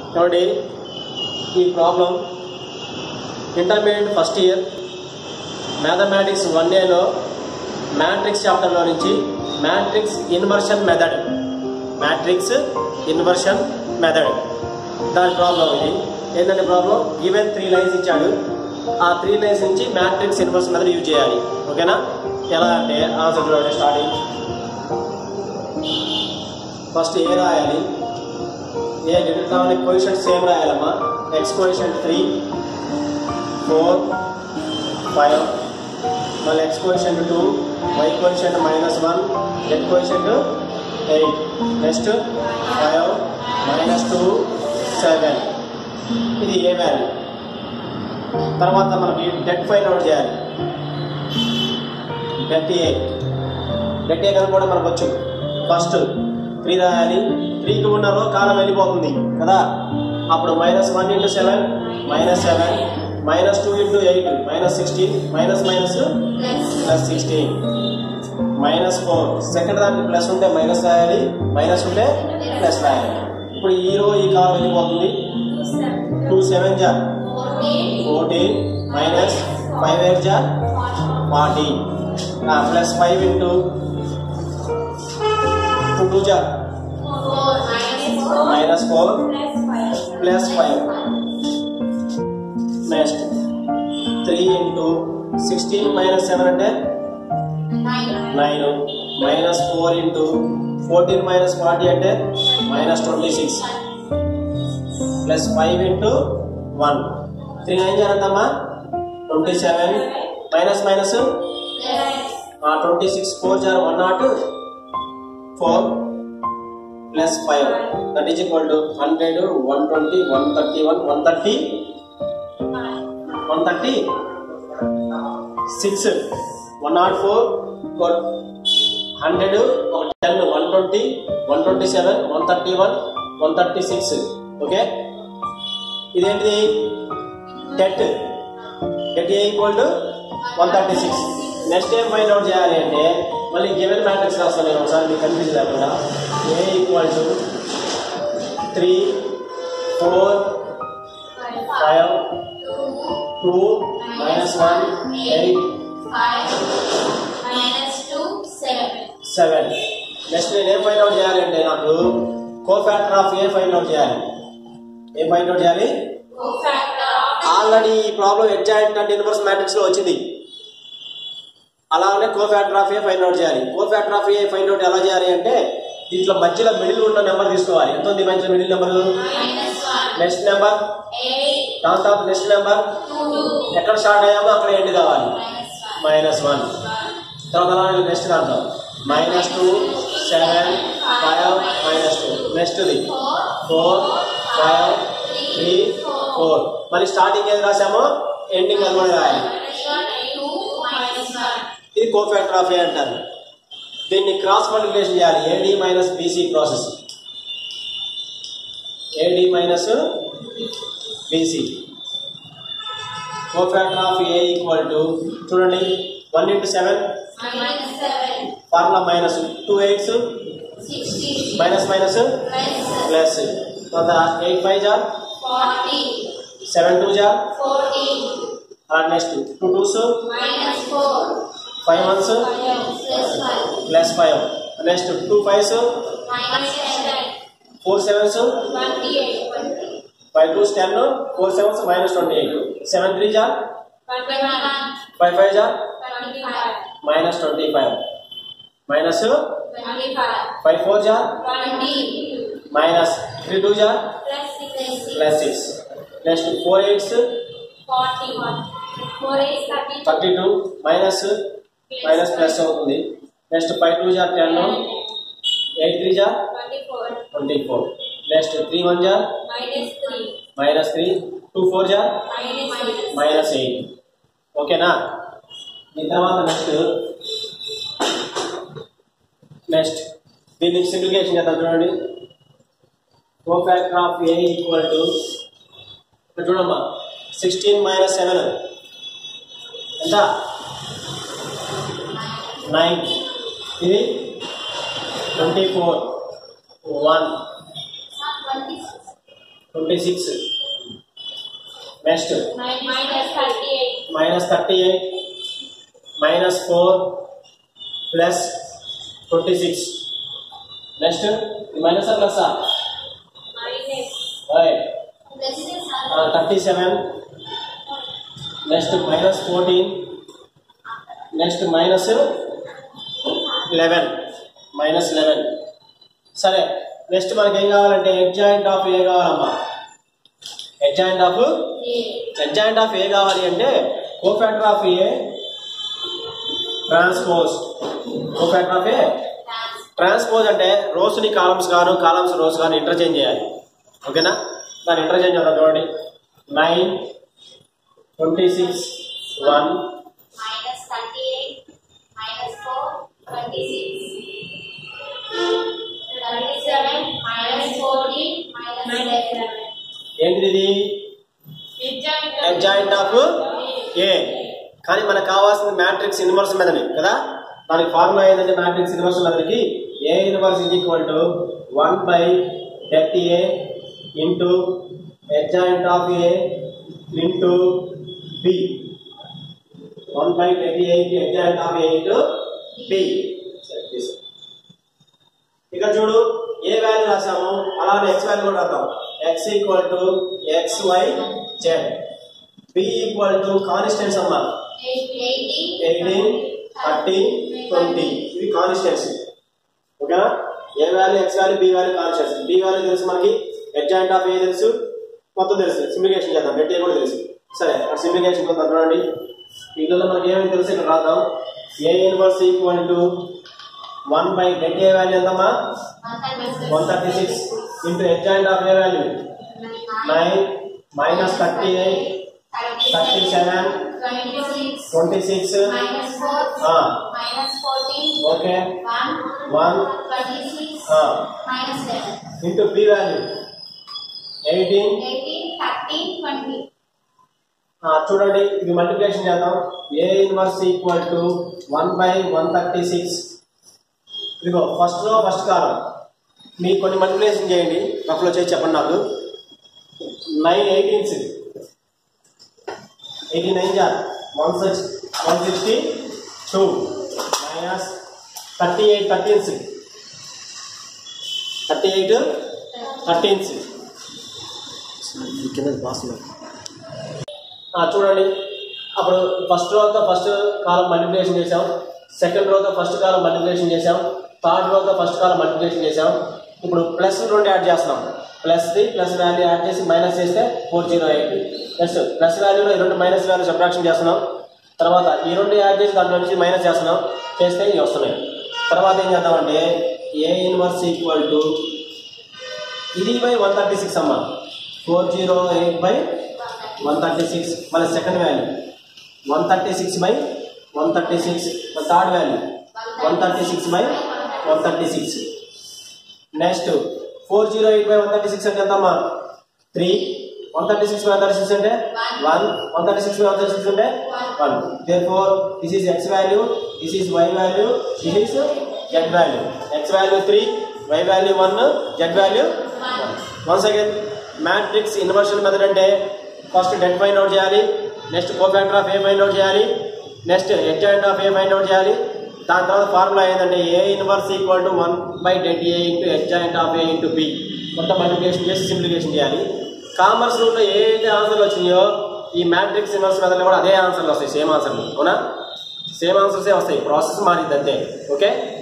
చూడండి ఈ problem intermediate first year mathematics one ఏలో మ్యాట్రిక్స్ చాప్టర్లో నుంచి matrix inversion method matrix inversion method దాని ప్రాబ్లం ఇది ఏంటంటే ప్రాబ్లం ఈవెన్ త్రీ లైన్స్ ఇచ్చాడు ఆ త్రీ లైన్స్ నుంచి మ్యాట్రిక్స్ ఇన్వర్షన్ మెథడ్ యూజ్ చేయాలి ఓకేనా ఎలా అంటే ఆన్సర్ చూడండి స్టార్టింగ్ ఫస్ట్ ఏ రాయాలి ఏ డిటర్మినెంట్ పొజిషన్ సేమ్ రాయాలమ్మా X position three four five మళ్ళీ X position two Y position minus one Z position eight next five minus two seven ఇది A value తర్వాత మనకి డెట్ ఫైన్ అవుట్ చేయాలి det A det A కనుక్కోవడం మనకు వచ్చు first three రాయాలి త్రీకి ఉన్న రో కాలం వెళ్ళిపోతుంది కదా అప్పుడు minus one into seven minus seven minus two into eight minus sixteen minus minus plus sixteen minus four second దానికి ప్లస్ ఉంటే మైనస్ రాయాలి మైనస్ ఉంటే ప్లస్ రాయాలి ఇప్పుడు ఈ రో ఈ కాలం వెళ్ళిపోతుంది టూ సెవెన్ జా ఫోర్టీన్ మైనస్ ఫైవ్ ఎయిట్ జా forty plus five into two two జా minus four plus five next three into sixteen minus seven అంటే nine minus four into fourteen minus forty అంటే minus twenty six plus five into one three nine చేయాలంటమ్మా twenty seven minus minus twenty six four జార్ one naught four plus five that is equal to hundred one twenty one thirty one one thirty one thirty six one naught four hundred ఒక ten one twenty one twenty seven one thirty one one thirty six okay ఇదేంటిది det det A equal to one thirty six next ఏం find out చేయాలి అంటే మళ్ళీ given matrix రాస్తాను నేను ఒకసారి మీకు కన్ఫ్యూజ్ లేకుండా A equal to three four five two minus one eight seven next నేను ఏం ఫైండ్ అవుట్ చేయాలి అంటే నాకు cofactor of A find out చేయాలి ఏం ఫైండ్ అవుట్ చేయాలి ఆల్రెడీ ఈ problem exact and inverse matrix లో వచ్చింది అలానే cofactor of A find out చేయాలి cofactor of A find out ఎలా చేయాలి అంటే దీంట్లో మధ్యలో మిడిల్ ఉన్న నెంబర్ తీసుకోవాలి ఎంత ఉంది మధ్యలో మిడిల్ నెంబర్ నెక్స్ట్ నెంబర్ దాని తర్వాత నెక్స్ట్ నెంబర్ ఎక్కడ స్టార్ట్ అయ్యామో అక్కడ ఎండ్ కావాలి మైనస్ వన్ తర్వాత అలానే నెక్స్ట్ దాంట్లో minus two seven five minus two నెక్స్ట్ది ఫోర్ ఫైవ్ త్రీ ఫోర్ మళ్ళీ స్టార్టింగ్ ఏది రాసామో ఎండింగ్ అది కూడా రాయాలి ఇది కోఫాక్టర్ ఆఫ్ ఏ అంటారు దీన్ని క్రాస్ మల్టిప్లికేషన్ చేయాలి AD minus BC process AD minus BC cofactor of A equal to చూడండి one into seven formula minus two eights minus minus plus తర్వాత ఎయిట్ ఫైవ్ జా సెవెన్ టూ జా next two twos five ones plus five next two fives four sevens five twos ten four sevens minus twenty eight seven three జా five five జా minus twenty five minus five four జా minus three two జా plus six next four eights thirty two minus minus plus అవుతుంది next five two జా ten eight three జా twenty four next three one జా minus three two four జా minus eight ఓకేనా దీని తర్వాత నెక్స్ట్ నెక్స్ట్ దీన్ని సింప్లికేషన్ చేద్దాం చూడండి cofactor of A equal to ఇక్కడ చూడమ్మా సిక్స్టీన్ మైనస్ సెవెన్ ఎంత నైన్ ఇది twenty four one twenty six next minus thirty-eight, minus thirty eight minus four plus twenty six next minus plus minus thirty seven next minus fourteen next minus eleven minus eleven సరే next మనకి ఏం కావాలంటే adjoint of A కావాలమ్మా adjoint of eight, adjoint of A కావాలి అంటే cofactor of A transpose cofactor of A trans, transpose అంటే రోస్ని columns గాను కాలమ్స్ రోస్ గాను ఇంటర్చేంజ్ చేయాలి ఓకేనా దాన్ని ఇంటర్చేంజ్ చేద్దాం చూడండి nine twenty six one minus thirty-eight, minus four, twenty-six. Thirty-seven, minus fourteen, minus eleven. ఏంటిది ఇది ఎగ్జాయింట్ ఆఫ్ ఏ కానీ మనకు కావాల్సిన మ్యాట్రిక్స్ ఇన్వర్స్ మెథడ్ కదా దానికి ఫార్ములా ఏంటంటే మ్యాట్రిక్స్ ఇన్వర్స్ మెథడ్కి A inverse is equal to one by thirty A into adjoint of A into B one by thirty eight adjoint of A into B ఇక్కడ చూడు ఏ value రాసాము అలానే X value కూడా రాద్దాం X equal to X Y Z B equal to constants అమ్మా Eighty, eighteen thirty twenty ఇవి constants ఓకేనా A value X value B value constants B value తెలుసు మనకి ఎగ్జాయింట్ ఆఫ్ ఏ తెలుసు మొత్తం తెలుసు సింప్లికేషన్ చేద్దాం గట్టి కూడా తెలుసు సరే అక్కడ సింప్లికేషన్ కొంత చూడండి ఇందులో మనకి ఏమేమి తెలుసు ఇక్కడ రాద్దాం A inverse equal to one by గట్టి ఏ వాల్యూ ఎంతమ్మా one thirty six into adjoint of A value nine minus thirty eight thirty seven Twenty-six, twenty six minus four, Ah. minus fourteen, okay one, one twenty-six, minus seven. Into B value eighteen Eighteen, thirteen, twenty. చూడండి ఇది multiplication చేద్దాం A inverse equal to one by one thirty six ఇదిగో first లో first column మీరు కొన్ని multiplication చేయండి రఫ్లో చేసి చెప్పండి నాకు నైన్ ఎయిటీన్స్ ఎయిటీ నైన్ జా one six one sixty two minus thirty eight thirteens thirty eight thirteens కింద బాస్ ఆ, చూడండి అప్పుడు ఫస్ట్ రోతో ఫస్ట్ కాలం మల్టిప్లికేషన్ చేసాం సెకండ్ రోతో ఫస్ట్ కాలం మల్టిప్లికేషన్ చేసాం థర్డ్ రోతో ఫస్ట్ కాలం మల్టిప్లికేషన్ చేసాం ఇప్పుడు ప్లస్ రెండు యాడ్ చేస్తున్నాం plus the plus value add చేసి మైనస్ చేస్తే four zero eight next plus వాల్యూలో ఈ రెండు మైనస్ వాల్యూ సబ్ట్రాక్షన్ చేస్తున్నాం తర్వాత ఈ రెండు యాడ్ చేసి దాంట్లో నుంచి మైనస్ చేస్తున్నాం చేస్తే ఇవి వస్తున్నాయి తర్వాత ఏం చేద్దామంటే ఏ ఇన్వర్స్ ఈక్వల్ టు ఇది బై వన్ థర్టీ సిక్స్ అమ్మ four zero eight by one thirty six మళ్ళీ second value one thirty six by one thirty six third value one thirty six by one thirty six next four zero eight by one thirty six అంటే ఎంతమ్మా three one thirty six by one thirty six అంటే one one thirty six by one thirty six అంటే one there four this is X value this is Y value this is Z value X value three Y value one Z value one once again matrix inversion method అంటే first det find out చేయాలి next cofactor of A find out చేయాలి next adjoint of A find out చేయాలి దాని తర్వాత formula ఏంటంటే A inverse equal to one by det A into adjoint of A into B మొత్తం multiplication చేసి simplification చేయాలి commerce రూట్లో ఏ అయితే ఆన్సర్లు వచ్చినాయో ఈ మ్యాట్రిక్స్ ఇన్వర్స్ మెథడ్లో కూడా అదే ఆన్సర్లు వస్తాయి సేమ్ ఆన్సర్లు అవునా సేమ్ ఆన్సర్సే వస్తాయి ప్రాసెస్ మారింది అంతే ఓకే